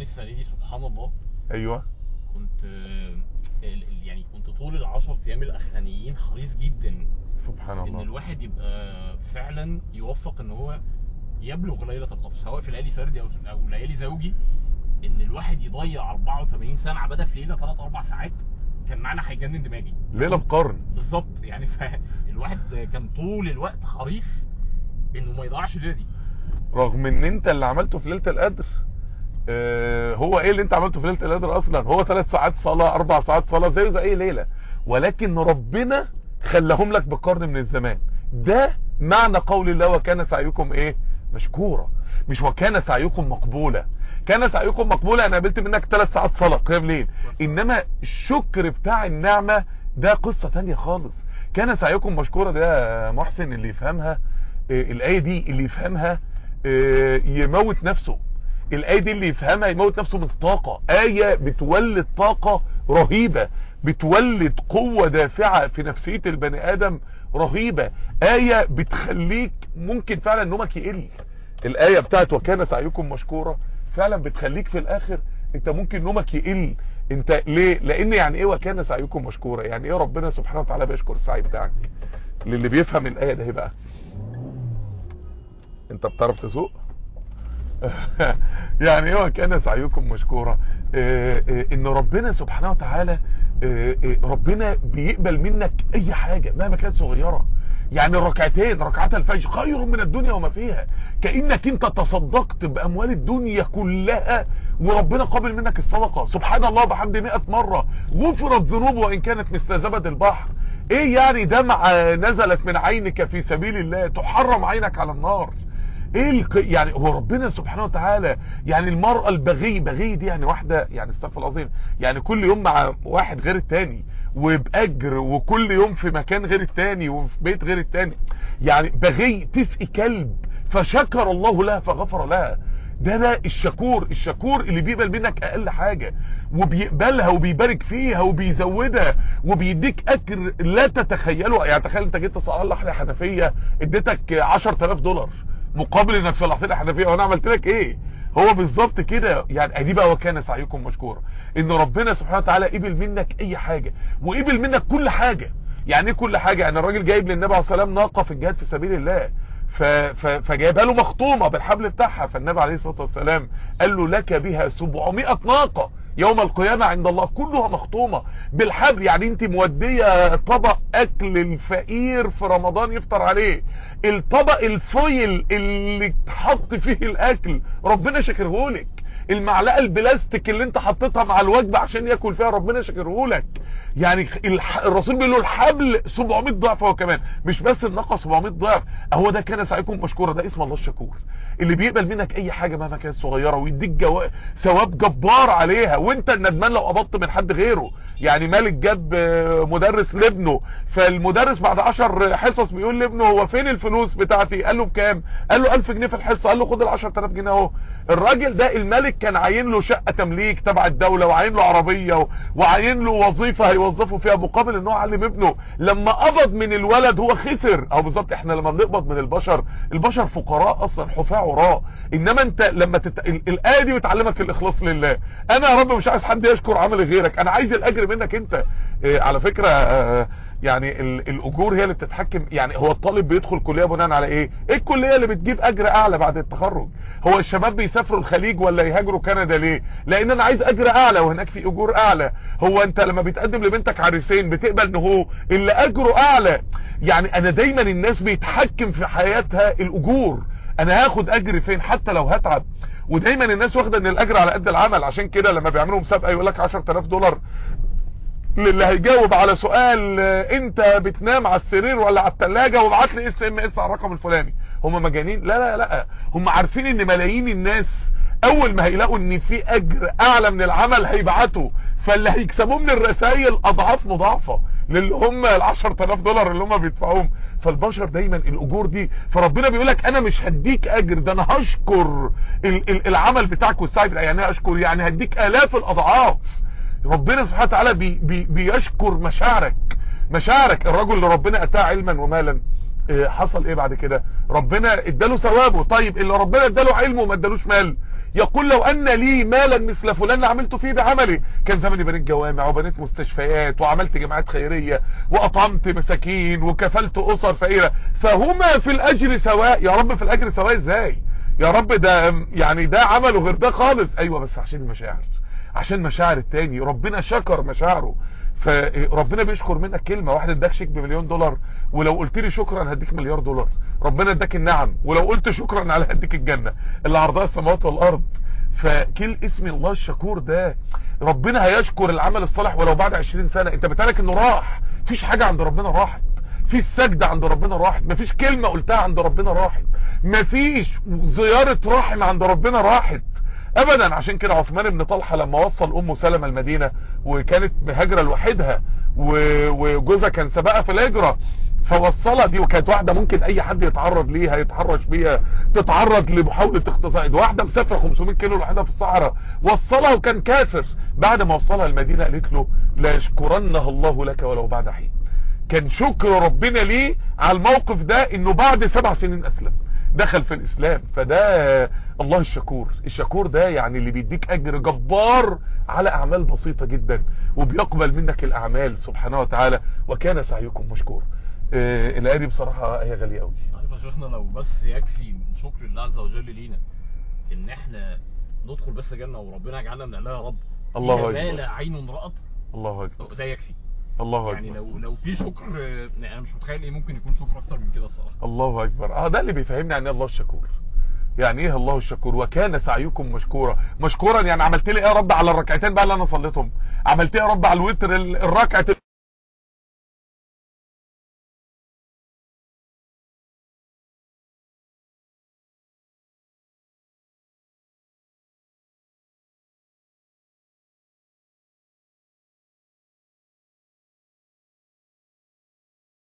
السنه دي سبحان الله ايوه كنت آه، ال- ال- يعني كنت طول العشر ايام الاخرانيين حريص جدا سبحان ان الله الواحد يبقى فعلا يوفق ان هو يبلغ ليله القدر سواء في ليالي فردي او او ليالي زوجي ان الواحد يضيع 84 ساعه عباده في ليله 3 4 ساعات كان معانا هيجنن دماغي ليله بقرن بالظبط يعني فالواحد كان طول الوقت حريص انه ما يضيعش الليله دي رغم ان انت اللي عملته في ليله القدر آه، هو ايه اللي انت عملته في ليله القدر اصلا هو ثلاث ساعات صلاه اربع ساعات صلاه زيه زي اي ليله ولكن ربنا خلاهم لك بقرن من الزمان ده معنى قول الله وكان سعيكم ايه مشكورا مش وكان سعيكم مقبولا كان سعيكم مقبولا انا قابلت منك ثلاث ساعات صلاه قيام ليل انما الشكر بتاع النعمه ده قصه تانية خالص كان سعيكم مشكورا ده يا محسن اللي يفهمها آه، الايه دي اللي يفهمها آه، يموت نفسه الآية دي اللي يفهمها يموت نفسه من الطاقة آية بتولد طاقة رهيبة بتولد قوة دافعة في نفسية البني آدم رهيبة آية بتخليك ممكن فعلا نومك يقل الآية بتاعت وكان سعيكم مشكورة فعلا بتخليك في الآخر انت ممكن نومك يقل انت ليه لان يعني ايه وكان سعيكم مشكورة يعني ايه ربنا سبحانه وتعالى بيشكر السعي بتاعك للي بيفهم الآية ده بقى انت بتعرف تسوق يعني ايه وكان سعيكم مشكورا اه اه ان ربنا سبحانه وتعالى اه اه ربنا بيقبل منك اي حاجة مهما كانت صغيرة يعني الركعتين ركعات الفجر خير من الدنيا وما فيها كأنك انت تصدقت باموال الدنيا كلها وربنا قابل منك الصدقة سبحان الله بحمد 100 مرة غفرت ذنوب وان كانت مثل زبد البحر ايه يعني دمعة نزلت من عينك في سبيل الله تحرم عينك على النار ايه الق... يعني هو ربنا سبحانه وتعالى يعني المرأة البغي بغي دي يعني واحدة يعني استغفر الله العظيم يعني كل يوم مع واحد غير التاني وبأجر وكل يوم في مكان غير التاني وفي بيت غير التاني يعني بغي تسقي كلب فشكر الله لها فغفر لها ده ده الشكور الشكور اللي بيقبل منك اقل حاجة وبيقبلها وبيبارك فيها وبيزودها وبيديك اجر لا تتخيله يعني تخيل انت جيت تصلح لي حنفية اديتك 10000 دولار مقابل انك صلحت لي حنفيه وانا عملت لك ايه هو بالظبط كده يعني ادي بقى وكان سعيكم مشكورا ان ربنا سبحانه وتعالى قبل منك اي حاجه وقبل منك كل حاجه يعني ايه كل حاجه يعني الراجل جايب للنبي عليه الصلاه والسلام ناقه في الجهاد في سبيل الله ف... ف... فجايبها له مخطومه بالحبل بتاعها فالنبي عليه الصلاه والسلام قال له لك بها 700 ناقه يوم القيامة عند الله كلها مخطومة بالحبل يعني انت مودية طبق اكل الفقير في رمضان يفطر عليه الطبق الفويل اللي تحط فيه الاكل ربنا شكرهولك المعلقة البلاستيك اللي انت حطيتها مع الوجبة عشان ياكل فيها ربنا شكرهولك يعني الح... الرسول بيقول له الحبل 700 ضعف هو كمان مش بس الناقه 700 ضعف هو ده كان سعيكم مشكورا ده اسم الله الشكور اللي بيقبل منك اي حاجه مهما كانت صغيره ويديك جو... ثواب جبار عليها وانت الندمان لو قبضت من حد غيره يعني مالك جاب مدرس لابنه فالمدرس بعد 10 حصص بيقول لابنه هو فين الفلوس بتاعتي قال له بكام قال له 1000 جنيه في الحصه قال له خد ال 10000 جنيه اهو الراجل ده الملك كان عاين له شقه تمليك تبع الدوله وعاين له عربيه وعاين له وظيفه هيوظفه فيها مقابل ان هو علم ابنه لما قبض من الولد هو خسر او بالظبط احنا لما بنقبض من البشر البشر فقراء اصلا حفاة عراء انما انت لما تت... الايه دي بتعلمك الاخلاص لله انا يا رب مش عايز حد يشكر عمل غيرك انا عايز الاجر منك انت إيه على فكره آه يعني الاجور هي اللي بتتحكم يعني هو الطالب بيدخل كليه بناء على ايه ايه الكليه اللي بتجيب اجر اعلى بعد التخرج هو الشباب بيسافروا الخليج ولا يهاجروا كندا ليه لان انا عايز اجر اعلى وهناك في اجور اعلى هو انت لما بتقدم لبنتك عريسين بتقبل ان هو اللي اجره اعلى يعني انا دايما الناس بيتحكم في حياتها الاجور انا هاخد اجر فين حتى لو هتعب ودايما الناس واخده ان الاجر على قد العمل عشان كده لما بيعملوا مسابقه يقول لك 10000 دولار للي هيجاوب على سؤال انت بتنام على السرير ولا على الثلاجه وابعت لي اس ام اس على الرقم الفلاني هم مجانين لا لا لا هم عارفين ان ملايين الناس اول ما هيلاقوا ان في اجر اعلى من العمل هيبعتوا فاللي هيكسبوه من الرسائل اضعاف مضاعفه للي هم ال 10000 دولار اللي هم بيدفعوهم فالبشر دايما الاجور دي فربنا بيقول لك انا مش هديك اجر ده انا هشكر العمل بتاعك والسعي يعني اشكر يعني هديك الاف الاضعاف ربنا سبحانه وتعالى بي بي بيشكر مشاعرك مشاعرك الرجل اللي ربنا اتاه علما ومالا إيه حصل ايه بعد كده ربنا اداله ثوابه طيب اللي ربنا اداله علم وما ادالوش مال يقول لو ان لي مالا مثل فلان عملت فيه بعملي كان زماني بنيت جوامع وبنيت مستشفيات وعملت جماعات خيريه واطعمت مساكين وكفلت اسر فقيره فهما في الاجر سواء يا رب في الاجر سواء ازاي يا رب ده يعني ده عمله غير ده خالص ايوه بس عشان المشاعر عشان مشاعر التاني ربنا شكر مشاعره فربنا بيشكر منك كلمة واحد اداك شيك بمليون دولار ولو قلت لي شكرا هديك مليار دولار ربنا اداك النعم ولو قلت شكرا على هديك الجنة اللي عرضها السماوات والارض فكل اسم الله الشكور ده ربنا هيشكر العمل الصالح ولو بعد 20 سنة انت بتالك انه راح مفيش حاجة عند ربنا راحت في السجدة عند ربنا راحت مفيش كلمة قلتها عند ربنا راحت مفيش زيارة رحم عند ربنا راحت ابدا عشان كده عثمان بن طلحة لما وصل ام سلمة المدينة وكانت مهاجرة لوحدها وجوزها كان سبقها في الهجرة فوصلها دي وكانت واحدة ممكن اي حد يتعرض ليها يتحرش بيها تتعرض لمحاولة اغتصاب واحدة مسافرة 500 كيلو لوحدها في الصحراء وصلها وكان كافر بعد ما وصلها المدينة قالت له لا يشكرنها الله لك ولو بعد حين كان شكر ربنا ليه على الموقف ده انه بعد سبع سنين اسلم دخل في الاسلام فده الله الشكور الشكور ده يعني اللي بيديك اجر جبار على اعمال بسيطة جدا وبيقبل منك الاعمال سبحانه وتعالى وكان سعيكم مشكور آه الايه دي بصراحة هي غالية قوي عارف يا شيخنا لو بس يكفي من شكر الله عز وجل لينا ان احنا ندخل بس جنة وربنا يجعلنا من اهلها يا رب الله فيها أكبر. ما لا عين رأت الله اكبر ده يكفي الله يعني اكبر لو لو في شكر آه، انا مش متخيل ايه ممكن يكون شكر اكتر من كده الصراحه الله اكبر اه ده اللي بيفهمني عن ايه الله الشكور يعني ايه الله الشكور وكان سعيكم مشكورا مشكورا يعني عملت لي ايه يا رب على الركعتين بقى اللي انا صليتهم عملت ايه يا رب على الوتر ال- الركعه